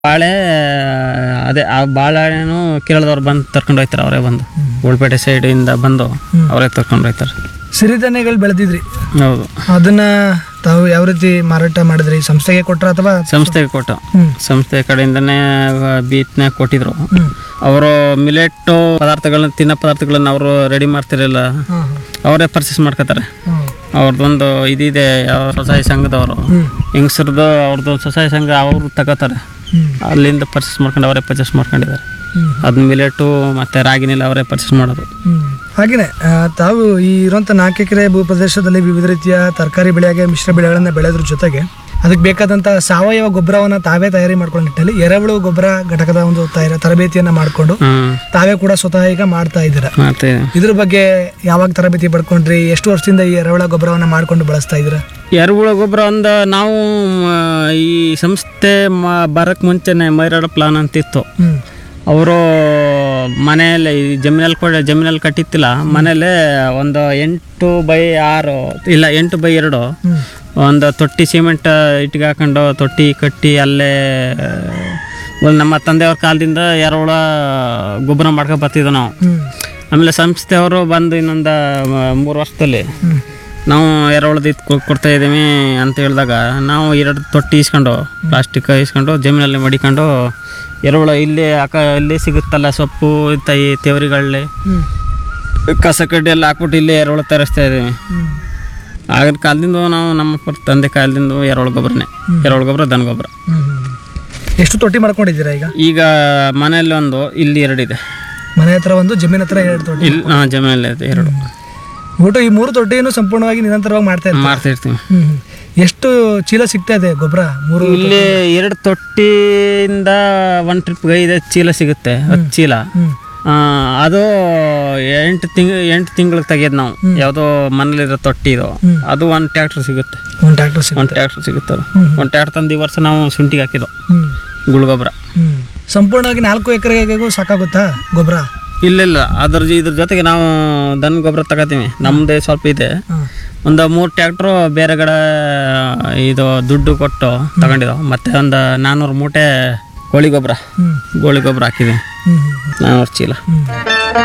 ಬಾಳೆ ಅದೇ ಆ ಬಾಳೆಹಣ್ಣು ಕೇರಳದವ್ರು ಬಂದು ತರ್ಕೊಂಡು ಹೋಯ್ತಾರೆ ಅವರೇ ಬಂದು ಉಳ್ಪೇಟೆ ಸೈಡಿಂದ ಬಂದು ಅವರೇ ತರ್ಕೊಂಡು ಹೋಯ್ತಾರೆ ಸಿರಿಧಾನ್ಯಗಳು ಬೆಳೆದಿದ್ರಿ ಹೌದು ಅದನ್ನ ತಾವು ಯಾವ ರೀತಿ ಮಾರಾಟ ಮಾಡಿದ್ರಿ ಸಂಸ್ಥೆಗೆ ಕೊಟ್ರ ಅಥವಾ ಸಂಸ್ಥೆಗೆ ಕೊಟ್ಟು ಹ್ಮ್ ಸಂಸ್ಥೆ ಕಡೆಯಿಂದನೇ ಬೀಟ್ನ ಕೊಟ್ಟಿದ್ರು ಹ್ಮ್ ಅವರು ಮಿಲೆಟ್ಟು ಪದಾರ್ಥಗಳನ್ನ ತಿನ್ನೋ ಪದಾರ್ಥಗಳನ್ನ ಅವರು ರೆಡಿ ಮಾಡ್ತಿರಲಿಲ್ಲ ಹಾಂ ಅವರೇ ಪರ್ಚೇಸ್ ಮಾಡ್ಕೋತಾರೆ ಹಾಂ ಅವ್ರದ್ದೊಂದು ಇದಿದೆ ಯಾವ ಸ್ವಸಹಾಯ ಸಂಘದವರು ಹ್ಮ್ ಹೆಂಗಸ್ರದ್ದು ಅವ್ರದ್ದು ಸ್ವಸಹಾಯ ಸಂಘ ಅವರು ತಗೋತಾರೆ ಹ್ಮ್ ಅಲ್ಲಿಂದ ಪರ್ಚೇಸ್ ಮಾಡ್ಕೊಂಡು ಅವರೇ ಪರ್ಚೇಸ್ ಮಾಡ್ಕೊಂಡಿದ್ದಾರೆ ಹ್ಮ್ ಅದು ಮಿಲೆಟು ಮತ್ತು ರಾಗಿನೆಲ್ಲ ಅವರೇ ಪರ್ಚೇಸ್ ಮಾಡೋದು ಹ್ಮ್. ಹಾಗೇನೆ ಆ, ತಾವು ಈ ಇರುವಂಥ ನಾಲ್ಕು ಎಕರೆ ಭೂ ಪ್ರದೇಶದಲ್ಲಿ ವಿವಿಧ ರೀತಿಯ ತರಕಾರಿ ಬೆಳೆಯಾಗಿ ಮಿಶ್ರ ಬೆಳೆಗಳನ್ನು ಬೆಳೆಯೋದ್ರ ಜೊತೆಗೆ ಅದಕ್ಕೆ ಬೇಕಾದಂಥ ಸಾವಯವ ಗೊಬ್ಬರವನ್ನು ತಾವೇ ತಯಾರಿ ಮಾಡ್ಕೊಳ್ಳೋ ನಿಟ್ಟಿನಲ್ಲಿ ಎರೆಹುಳು ಗೊಬ್ಬರ ಘಟಕದ ಒಂದು ತಯಾರ ತರಬೇತಿಯನ್ನು ಮಾಡಿಕೊಂಡು ಹ್ಞೂ ತಾವೇ ಕೂಡ ಸ್ವತಃ ಈಗ ಮಾಡ್ತಾ ಇದ್ದೀರಾ ಮತ್ತು ಇದ್ರ ಬಗ್ಗೆ ಯಾವಾಗ ತರಬೇತಿ ಪಡ್ಕೊಂಡ್ರಿ ಎಷ್ಟು ವರ್ಷದಿಂದ ಈ ಎರೆಹುಳ ಗೊಬ್ಬರವನ್ನು ಮಾಡ್ಕೊಂಡು ಬಳಸ್ತಾ ಇದ್ದೀರಾ ಎರೆಹುಳ ಗೊಬ್ಬರ ಒಂದು ನಾವು ಮ, ಈ ಸಂಸ್ಥೆ ಮ ಬರೋಕ್ಕೆ ಮುಂಚೆನೆ ಮೈರಾಡ ಪ್ಲಾನ್ ಅಂತಿತ್ತು ಹ್ಮ್ ಅವರು ಮನೆಯಲ್ಲೇ ಈ ಜಮೀನಲ್ಲಿ ಕೊಡ ಜಮೀನಲ್ಲಿ ಕಟ್ಟಿತ್ತಿಲ್ಲ ಮನೇಲೆ ಒಂದು ಎಂಟು ಬೈ ಆರು ಇಲ್ಲ ಎಂಟು ಬೈ ಎರಡು ಹ್ಮ್ ಒಂದು ತೊಟ್ಟಿ ಸಿಮೆಂಟ್ ಇಟ್ಟಿಗೆ ಹಾಕೊಂಡು ತೊಟ್ಟಿ ಕಟ್ಟಿ ಅಲ್ಲೇ ಒಂದು ನಮ್ಮ ತಂದೆಯವ್ರ ಕಾಲದಿಂದ ಎರೆಹುಳ ಗೊಬ್ಬರ ಮಾಡ್ಕೊಂಡು ಬರ್ತಿದ್ವು ನಾವು ಹ್ಮ್ ಆಮೇಲೆ ಸಂಸ್ಥೆಯವರು ಬಂದು ಇನ್ನೊಂದು ಮೂರು ವರ್ಷದಲ್ಲಿ ಹ್ಮ್ ನಾವು ಎರೆಹುಳದ ಇದು ಕೊಡ್ತಾ ಇದ್ದೀವಿ ಅಂತ ಹೇಳಿದಾಗ ನಾವು ಎರಡು ತೊಟ್ಟಿ ಇಸ್ಕೊಂಡು ಪ್ಲಾಸ್ಟಿಕ್ ಇಸ್ಕೊಂಡು ಜಮೀನಲ್ಲಿ ಮಡಿಕೊಂಡು ಎರೆಹುಳ ಇಲ್ಲಿ ಅಕ ಇಲ್ಲಿ ಸಿಗುತ್ತಲ್ಲ ಸೊಪ್ಪು ತೈ ತೇವರಿಗಳಲ್ಲಿ ಹ್ಮ್ ಕಸ ಕಡ್ಡಿ ಎಲ್ಲ ಹಾಕ್ಬಿಟ್ಟು ಇಲ್ಲಿ ಎರೆಹುಳ ತರಿಸ್ತಾ ಇದ್ದೀವಿ ಹ್ಮ್ ಆಗಿನ ಕಾಲದಿಂದ ನಾವು ನಮ್ಮ ಅಪ್ಪರ ತಂದೆ ಕಾಲದಿಂದ ಎರೆಹುಳ ಗೊಬ್ಬರನೇ ಎರೆಹುಳ ಗೊಬ್ಬರ ದನ ಗೊಬ್ಬರ ಹ್ಮ್ ಹ್ಮ್. ಎಷ್ಟು ತೊಟ್ಟಿ ಮಾಡ್ಕೊಂಡಿದ್ದೀರಾ ಈಗ ಈಗ ಮನೆಯಲ್ಲಿ ಒಂದು ಇಲ್ಲಿ ಎರಡಿದೆ ಮನೆ ಹತ್ರ ಒಂದು ಜಮೀನ್ ಹತ್ರ ಎರಡು ತೊಟ್ಟಿ ಇಲ್ಲಿ ಹಾಂ ಜಮೀನಲ್ಲಿ ಇದೆ ಎರಡು ಒಟ್ಟು ಈ ಮೂರು ತೊಟ್ಟಿಯನ್ನು ಸಂಪೂರ್ಣವಾಗಿ ನಿರಂತರವಾಗಿ ಮಾಡ್ತಾ ಇರ್ತೀವಿ ಮಾಡ್ತಾ ಇರ್ತೀವಿ ಹ್ಮ್ ಹ್ಮ್. ಎಷ್ಟು ಚೀಲ ಸಿಗ್ತಾ ಇದೆ ಗೊಬ್ಬರ ಮೂರು ಇಲ್ಲಿ ಎರಡು ತೊಟ್ಟಿಯಿಂದ ಒಂದು ಟ್ರಿಪ್ಗೆ ಐದು ಚೀಲ ಸಿಗುತ್ತೆ ಹತ್ತು ಚೀಲ ಹ್ಮ್ ಆ, ಅದು ಎಂಟು ತಿಂಗ್ ಎಂಟು ತಿಂಗಳಿಗೆ ತೆಗೆಯೋದು ನಾವು ಯಾವುದೋ ಮನೇಲಿರೋ ತೊಟ್ಟಿ ಇದು ಅದು ಒಂದು ಟ್ಯಾಕ್ಟ್ರ್ ಸಿಗುತ್ತೆ ಒಂದು ಟ್ರ್ಯಾಕ್ಟರ್ ಸಿಗುತ್ತೆ ಒಂದು ಟ್ಯಾಕ್ಟ್ರ್ ಸಿಗುತ್ತೆ ಅದು ಒಂದು ಟ್ಯಾಕ್ಟ್ರ್ ತಂದು ಈ ವರ್ಷ ನಾವು ಶುಂಠಿಗೆ ಹಾಕಿದ್ದು ಹ್ಮ್ ಗುಳ್ಗೊಬ್ಬರ ಹ್ಮ್ ಸಂಪೂರ್ಣವಾಗಿ ನಾಲ್ಕು ಎಕರೆಗೂ ಸಾಕಾಗುತ್ತಾ ಗೊಬ್ಬರ ಇಲ್ಲ ಇಲ್ಲ ಅದ್ರ ಜೊ- ಇದ್ರ ಜೊತೆಗೆ ನಾವು ದನ ಗೊಬ್ಬರ ತಗೋತೀವಿ ನಮ್ಮದೇ ಸ್ವಲ್ಪ ಇದೆ ಹಾಂ ಒಂದು ಮೂರು ಟ್ಯಾಕ್ಟ್ರು ಬೇರೆ ಕಡೆ ಇದು ದುಡ್ಡು ಕೊಟ್ಟು ತಗೊಂಡಿದ್ದು ಮತ್ತೆ ಒಂದು ನಾನ್ನೂರು ಮೂಟೆ ಕೋಳಿ ಗೊಬ್ಬರ ಹ್ಮ್ ಗೋಳಿ ಗೊಬ್ಬರ ಹಾಕಿದ್ವಿ ಹ್ಮ್ ನಾನ್ನೂರು ಚೀಲ ಹ್ಮ್